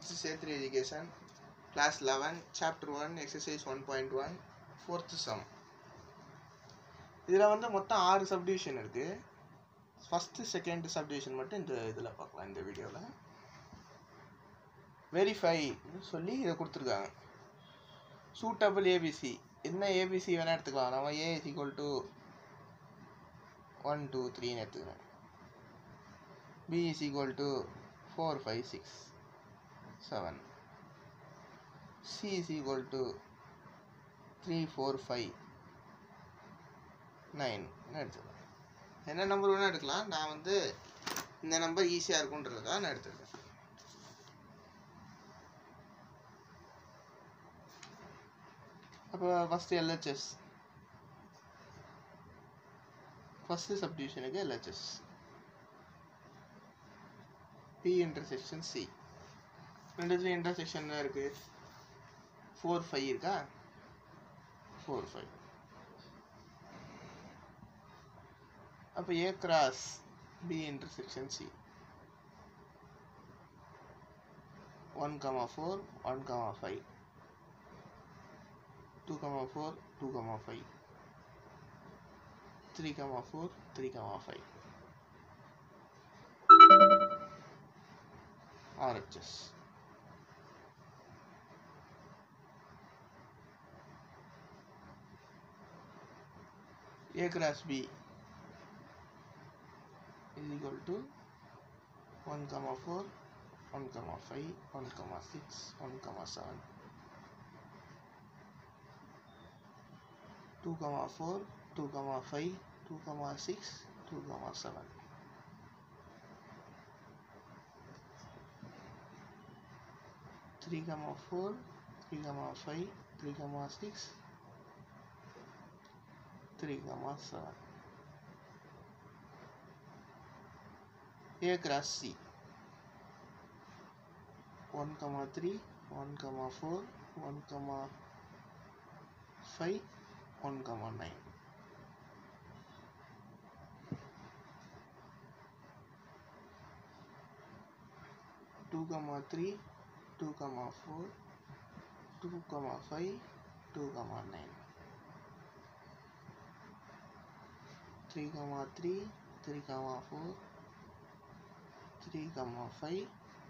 This is A3 Education, Class 11, Chapter 1, Exercise 1.1, Fourth Sum. இதில் வந்து மொத்தம் ஆறு சப்டிவிஷன் இருக்குது ஃபஸ்ட்டு செகண்ட் சப்டிவிஷன் மட்டும் இந்த இதில் பார்க்கலாம் இந்த வீடியோவில் வெரிஃபை சொல்லி இதை கொடுத்துருக்காங்க சூட்டபிள் ஏபிசி என்ன ஏபிசி வேணால் எடுத்துக்கலாம் நம்ம A is equal to one two த்ரீன்னு எடுத்துக்கிறேன் B is equal to four five six seven C is equal to three four five nine எடுத்துக்கலாம் என்ன நம்பர் வேணால் எடுக்கலாம் நான் வந்து இந்த நம்பர் ஈஸியாக இருக்குன்றதுக்காக நான் எடுத்துருக்கேன் அப்போ ஃபஸ்ட்டு எல்ஹெச்எஸ் ஃபஸ்ட்டு சப்டிவிஷனுக்கு எல்ஹெச்எஸ் பி இன்டர்செக்ஷன் சி ரெண்டுத்துல இன்டர்செக்ஷன் தான் இருக்குது ஃபோர் ஃபைவ் இருக்கா ஃபோர் ஃபைவ் அப்போ A cross B intersection C one comma four one comma five two comma four two comma five three comma four three comma five RHS. A cross B is equal to 1 comma 4, 1 comma 5, 1 comma 6, 1 comma 7, 2 comma 4, 2 comma 5, 2 comma 6, 2 comma 7. three comma four, three comma five, three comma six, three comma seven. A cross C. One comma three, one comma four, one comma five, one comma nine. Two comma three, 2 comma 4 2 comma 5 2 comma 9 3 comma 3 3 comma 4 3 comma 5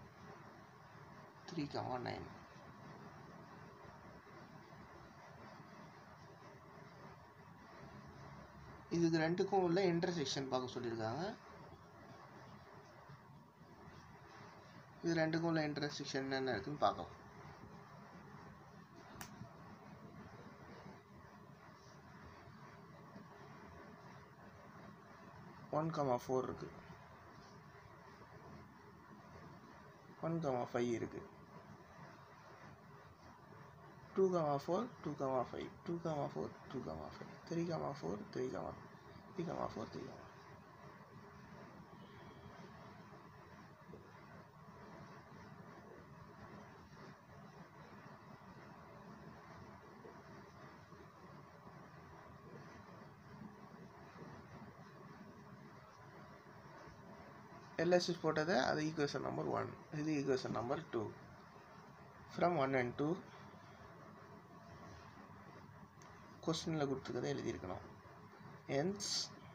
3 comma 9 இதுக்கு ரெண்டுக்கும் உள்ள intersection பார்க்க சொல்லியிருக்காங்க இது ரெண்டுக்கும் உள்ள intersection என்னென்ன இருக்குன்னு பார்க்கலாம் ஒன் கமா ஃபோர் இருக்கு ஒன் கமா ஃபைவ் இருக்கு two comma four two comma five two comma four two comma five three comma four three comma three comma four three comma LSS போட்டது அது ஈக்குவேஷன் நம்பர் ஒன் இது equation number two from one and two கொஸ்டினில் கொடுத்துருக்கதை எழுதியிருக்கணும் hence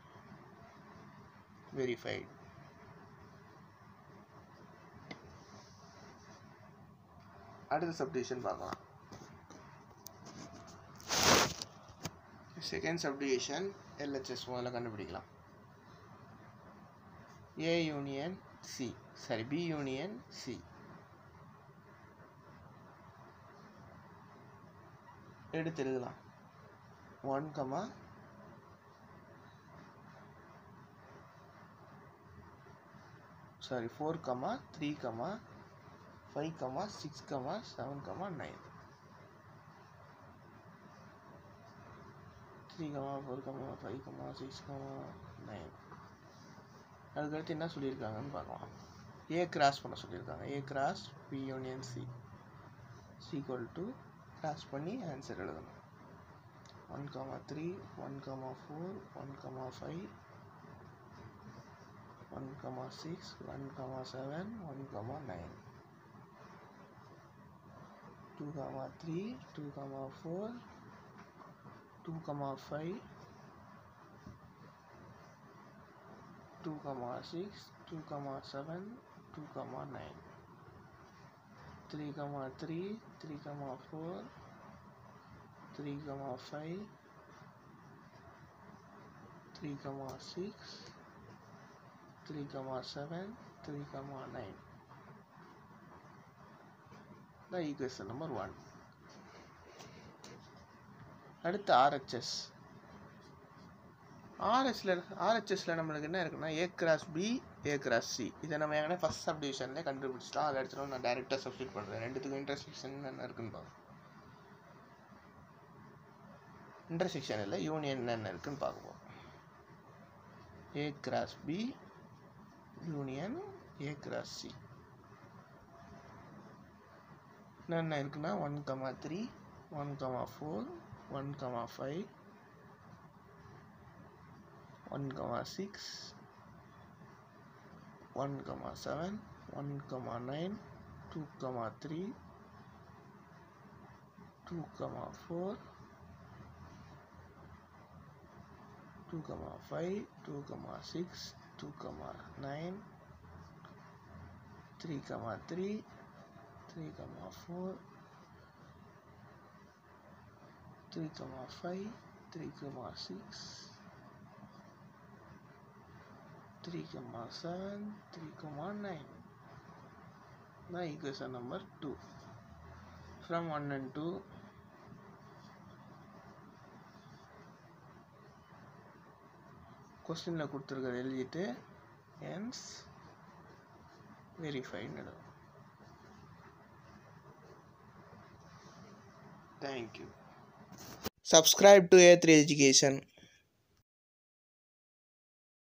verified அடுத்த subdivision பார்க்கலாம் second subdivision LHS முதல்ல கண்டுபிடிக்கலாம் A union C sorry B union C எடுத்து எழுதலாம் one comma sorry four comma three comma five comma six comma seven comma nine three comma four comma five comma six comma nine அதுக்கடுத்து என்ன சொல்லியிருக்காங்கன்னு பார்க்கலாம் A cross பண்ண சொல்லியிருக்காங்க A cross B union C equal to cross பண்ணி answer எழுதணும் one comma three one comma four one comma five one comma six one comma seven one comma nine two comma three two comma four two comma five two comma six two comma seven two comma nine three comma three three comma four three comma five three comma six three comma seven three comma nine தான் equation number one அடுத்து RHS ஆர்எஸ்ல ஆர்ஹெச்எஸ்ல நம்மளுக்கு என்ன இருக்குன்னா A cross B A cross C இதை நம்ம ஏற்கனவே ஃபஸ்ட் சப்டிவிஷன்லேயே கண்டுபிடிச்சிட்டோம் அதை எடுத்துகிட்டு நான் டேரெக்டாக சப்ஸ்டியூட் பண்ணுறேன் ரெண்டுத்துக்கும் இன்டர்செக்ஷன் என்ன இருக்குன்னு பார்ப்போம் இன்டர்செக்ஷன் இல்லை யூனியன் என்ன இருக்குன்னு பார்க்க போகிறோம் A cross B union A cross C என்னென்ன இருக்குன்னா one comma three one comma four one comma five one comma six one comma seven one comma nine two comma three two comma four two comma five two comma six two comma nine three comma three three comma four three comma five three comma six three comma seven three comma nine தான் equation number two from one and two கொஸ்டினில் கொடுத்துருக்கறது எழுதிட்டு ends வெரிஃபைன்னு எழுதும் Thank you. Subscribe to A3 Education.